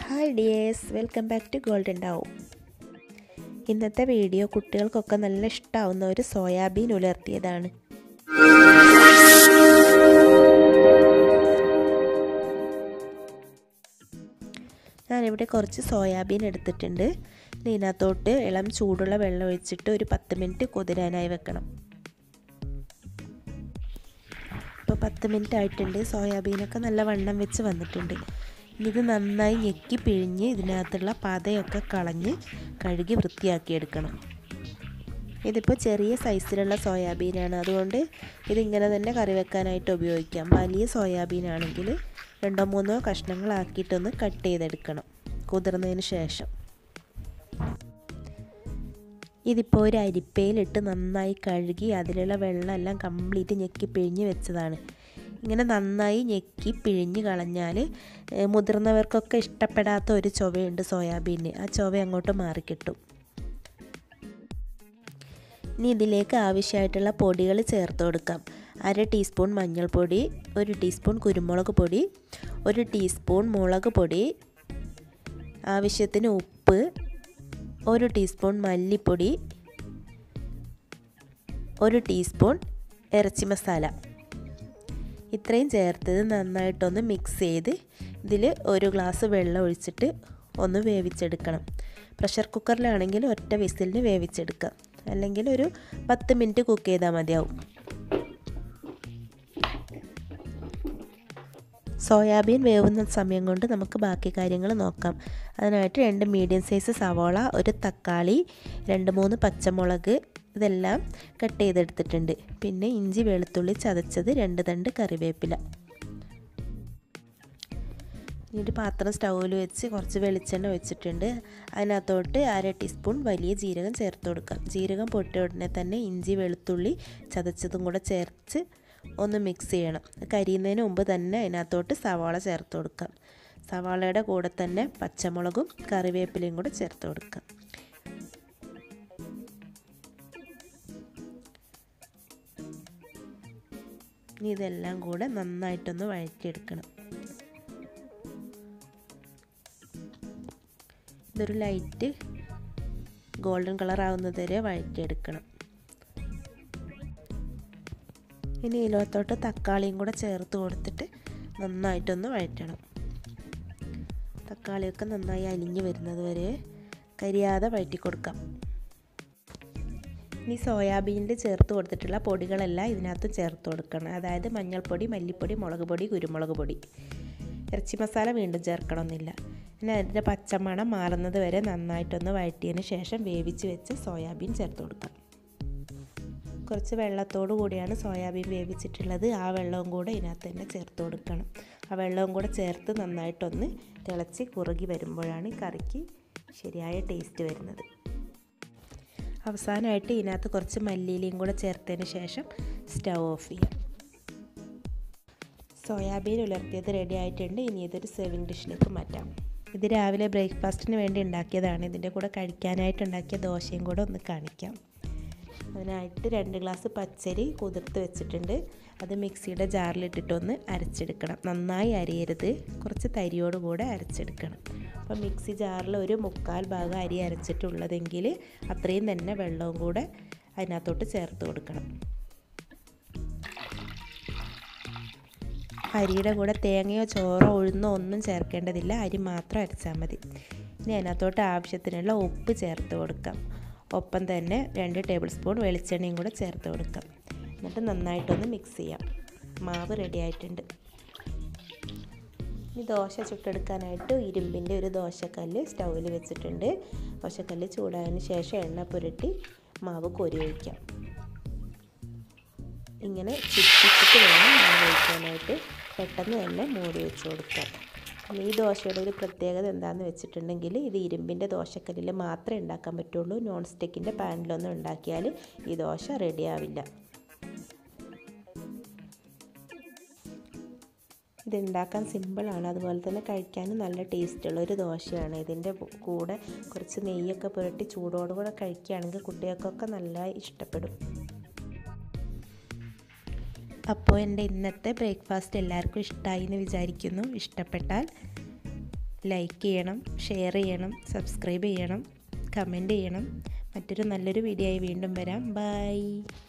hi dears welcome back to golden dough ഇന്നത്തെ video കുട്ടികൾക്കൊക്കെ നല്ല ഇഷ്ടമാവുന്ന ഒരു സോയാബീൻ ഉലർത്തിയതാണ് ഞാനിവിടെ കുറച്ച് സോയാബീൻ എടുത്തിട്ടുണ്ട് ഇതിനകത്തോട്ട് ഇളം ചൂടുള്ള വെള്ളം ഒഴിച്ചിട്ട് ഒരു പത്ത് മിനിറ്റ് കുതിരാനായി വെക്കണം ഇപ്പോൾ പത്ത് മിനിറ്റ് ആയിട്ടുണ്ട് സോയാബീനൊക്കെ നല്ല വണ്ണം വെച്ച് വന്നിട്ടുണ്ട് ഇത് നന്നായി ഞെക്കി പിഴിഞ്ഞ് ഇതിനകത്തുള്ള പതയൊക്കെ കളഞ്ഞ് കഴുകി വൃത്തിയാക്കിയെടുക്കണം ഇതിപ്പോൾ ചെറിയ സൈസിലുള്ള സോയാബീനാണ് അതുകൊണ്ട് ഇതിങ്ങനെ തന്നെ കറി വെക്കാനായിട്ട് ഉപയോഗിക്കാം വലിയ സോയാബീൻ ആണെങ്കിൽ രണ്ടോ മൂന്നോ കഷ്ണങ്ങളാക്കിയിട്ടൊന്ന് കട്ട് ചെയ്തെടുക്കണം കുതിർന്നതിന് ശേഷം ഇതിപ്പോൾ ഒരു അരിപ്പയിലിട്ട് നന്നായി കഴുകി അതിലുള്ള വെള്ളമെല്ലാം കംപ്ലീറ്റ് ഞെക്കി പിഴിഞ്ഞ് വെച്ചതാണ് ഇങ്ങനെ നന്നായി ഞെക്കി പിഴിഞ്ഞ് കളഞ്ഞാൽ മുതിർന്നവർക്കൊക്കെ ഇഷ്ടപ്പെടാത്ത ഒരു ചൊവയുണ്ട് സോയാബീന് ആ ചൊവ അങ്ങോട്ട് മാറിക്കിട്ടും ഇനി ഇതിലേക്ക് ആവശ്യമായിട്ടുള്ള പൊടികൾ ചേർത്ത് കൊടുക്കാം അര ടീസ്പൂൺ മഞ്ഞൾപ്പൊടി ഒരു ടീസ്പൂൺ കുരുമുളക് പൊടി ഒരു ടീസ്പൂൺ മുളക് പൊടി ആവശ്യത്തിന് ഉപ്പ് ഒരു ടീസ്പൂൺ മല്ലിപ്പൊടി ഒരു ടീസ്പൂൺ ഇറച്ചി മസാല ഇത്രയും ചേർത്തത് നന്നായിട്ടൊന്ന് മിക്സ് ചെയ്ത് ഇതിൽ ഒരു ഗ്ലാസ് വെള്ളം ഒഴിച്ചിട്ട് ഒന്ന് വേവിച്ചെടുക്കണം പ്രഷർ കുക്കറിലാണെങ്കിൽ ഒറ്റ വിസിലിന് വേവിച്ചെടുക്കാം അല്ലെങ്കിൽ ഒരു പത്ത് മിനിറ്റ് കുക്ക് ചെയ്താൽ മതിയാവും സോയാബീൻ വേവുന്ന സമയം കൊണ്ട് നമുക്ക് ബാക്കി കാര്യങ്ങൾ നോക്കാം അതിനായിട്ട് രണ്ട് മീഡിയം സൈസ് സവോള ഒരു തക്കാളി രണ്ട് മൂന്ന് പച്ചമുളക് ഇതെല്ലാം കട്ട് ചെയ്തെടുത്തിട്ടുണ്ട് പിന്നെ ഇഞ്ചി വെളുത്തുള്ളി ചതച്ചത് രണ്ട് തണ്ട് കറിവേപ്പില ഒരു പാത്രം സ്റ്റൗവിൽ വെച്ച് കുറച്ച് വെളിച്ചെണ്ണ വെച്ചിട്ടുണ്ട് അതിനകത്തോട്ട് അര ടീസ്പൂൺ വലിയ ജീരകം ചേർത്ത് കൊടുക്കാം ജീരകം പൊട്ടിയ ഉടനെ തന്നെ ഇഞ്ചി വെളുത്തുള്ളി ചതച്ചതും കൂടെ ചേർത്ത് ഒന്ന് മിക്സ് ചെയ്യണം കരിയുന്നതിന് മുമ്പ് തന്നെ അതിനകത്തോട്ട് സവാള ചേർത്ത് കൊടുക്കാം സവാളയുടെ കൂടെ തന്നെ പച്ചമുളകും കറിവേപ്പിലയും കൂടെ ചേർത്ത് കൊടുക്കാം ഇനി ഇതെല്ലാം കൂടെ നന്നായിട്ടൊന്ന് വഴറ്റിയെടുക്കണം ഇതൊരു ലൈറ്റ് ഗോൾഡൻ കളർ ആവുന്നത് വരെ വഴറ്റിയെടുക്കണം ഇനി ഇതിലോത്തോട്ട് തക്കാളിയും കൂടെ ചേർത്ത് കൊടുത്തിട്ട് നന്നായിട്ടൊന്ന് വഴറ്റണം തക്കാളിയൊക്കെ നന്നായി അലിഞ്ഞ് വരുന്നത് വരെ കരിയാതെ വഴറ്റി കൊടുക്കാം ഇനി സോയാബീനിൽ ചേർത്ത് കൊടുത്തിട്ടുള്ള പൊടികളെല്ലാം ഇതിനകത്ത് ചേർത്ത് കൊടുക്കണം അതായത് മഞ്ഞൾപ്പൊടി മല്ലിപ്പൊടി മുളക് പൊടി കുരുമുളക് പൊടി ഇറച്ചി മസാല വീണ്ടും ചേർക്കണമെന്നില്ല പിന്നെ അതിൻ്റെ പച്ചമണം മാറുന്നത് വരെ നന്നായിട്ടൊന്ന് വഴറ്റിയതിന് ശേഷം വേവിച്ച് വെച്ച് സോയാബീൻ ചേർത്ത് കൊടുക്കാം കുറച്ച് വെള്ളത്തോടു കൂടിയാണ് സോയാബീൻ വേവിച്ചിട്ടുള്ളത് ആ വെള്ളവും കൂടെ ഇതിനകത്ത് തന്നെ ചേർത്ത് കൊടുക്കണം ആ വെള്ളവും കൂടെ ചേർത്ത് നന്നായിട്ടൊന്ന് തിളച്ച് കുറുകി വരുമ്പോഴാണ് ഈ കറിക്ക് ശരിയായ ടേസ്റ്റ് വരുന്നത് അവസാനമായിട്ട് ഇതിനകത്ത് കുറച്ച് മല്ലിയിലയും കൂടെ ചേർത്തതിന് ശേഷം സ്റ്റൗ ഓഫ് ചെയ്യാം സോയാബീൻ ഉലർത്തിയത് റെഡി ആയിട്ടുണ്ട് ഇനി ഇതൊരു സെർവിങ് ഡിഷിലേക്ക് മാറ്റാം ഇത് രാവിലെ ബ്രേക്ക്ഫാസ്റ്റിന് വേണ്ടി ഉണ്ടാക്കിയതാണ് ഇതിൻ്റെ കൂടെ കഴിക്കാനായിട്ട് ഉണ്ടാക്കിയ ദോശയും കൂടെ ഒന്ന് കാണിക്കാം അതിനായിട്ട് രണ്ട് ഗ്ലാസ് പച്ചരി കുതിർത്ത് വെച്ചിട്ടുണ്ട് അത് മിക്സിയുടെ ജാറിലിട്ടിട്ടൊന്ന് അരച്ചെടുക്കണം നന്നായി അരിയരുത് കുറച്ച് തരിയോട് കൂടെ അരച്ചെടുക്കണം അപ്പോൾ മിക്സി ജാറിൽ ഒരു മുക്കാൽ ഭാഗം അരി അരച്ചിട്ടുള്ളതെങ്കിൽ അത്രയും തന്നെ വെള്ളവും കൂടെ അതിനകത്തോട്ട് ചേർത്ത് കൊടുക്കണം അരിയുടെ കൂടെ തേങ്ങയോ ചോറോ ഉഴുന്നോ ഒന്നും ചേർക്കേണ്ടതില്ല അരി മാത്രം അരച്ചാൽ മതി ഇനി അതിനകത്തോട്ട് ആവശ്യത്തിനുള്ള ഉപ്പ് ചേർത്ത് കൊടുക്കാം ഒപ്പം തന്നെ രണ്ട് ടേബിൾ സ്പൂൺ വെളിച്ചെണ്ണയും കൂടെ ചേർത്ത് കൊടുക്കാം എന്നിട്ട് നന്നായിട്ടൊന്ന് മിക്സ് ചെയ്യാം മാവ് റെഡി ആയിട്ടുണ്ട് ഇനി ദോശ ചുട്ടെടുക്കാനായിട്ട് ഇരുമ്പിൻ്റെ ഒരു ദോശക്കല്ല് സ്റ്റൗവിൽ വെച്ചിട്ടുണ്ട് ദോശക്കല്ല് ചൂടായതിന് ശേഷം എണ്ണ പുരട്ടി മാവ് കോരി ഒഴിക്കാം ഇങ്ങനെ ചുറ്റിച്ചിട്ട് വേണം മാവ് ഒഴിക്കാനായിട്ട് പെട്ടെന്ന് തന്നെ മൂടി വെച്ച് കൊടുക്കാം ഈ ദോശയുടെ ഒരു പ്രത്യേകത എന്താണെന്ന് വെച്ചിട്ടുണ്ടെങ്കിൽ ഇത് ഇരുമ്പിൻ്റെ ദോശക്കല്ലിൽ മാത്രമേ ഉണ്ടാക്കാൻ പറ്റുള്ളൂ നോൺ സ്റ്റിക്കിൻ്റെ പാനിലൊന്നും ഉണ്ടാക്കിയാൽ ഈ ദോശ റെഡിയാവില്ല ഇത് ഉണ്ടാക്കാൻ സിമ്പിളാണ് അതുപോലെ തന്നെ കഴിക്കാനും നല്ല ടേസ്റ്റുള്ള ഒരു ദോശയാണ് ഇതിൻ്റെ കൂടെ കുറച്ച് നെയ്യൊക്കെ പുരട്ടി ചൂടോടുകൂടെ കഴിക്കുകയാണെങ്കിൽ കുട്ടികൾക്കൊക്കെ നല്ല ഇഷ്ടപ്പെടും അപ്പോൾ എൻ്റെ ഇന്നത്തെ ബ്രേക്ക്ഫാസ്റ്റ് എല്ലാവർക്കും ഇഷ്ടമായി എന്ന് വിചാരിക്കുന്നു ഇഷ്ടപ്പെട്ടാൽ ലൈക്ക് ചെയ്യണം ഷെയർ ചെയ്യണം സബ്സ്ക്രൈബ് ചെയ്യണം കമൻറ്റ് ചെയ്യണം മറ്റൊരു നല്ലൊരു വീഡിയോ ആയി വീണ്ടും വരാം ബൈ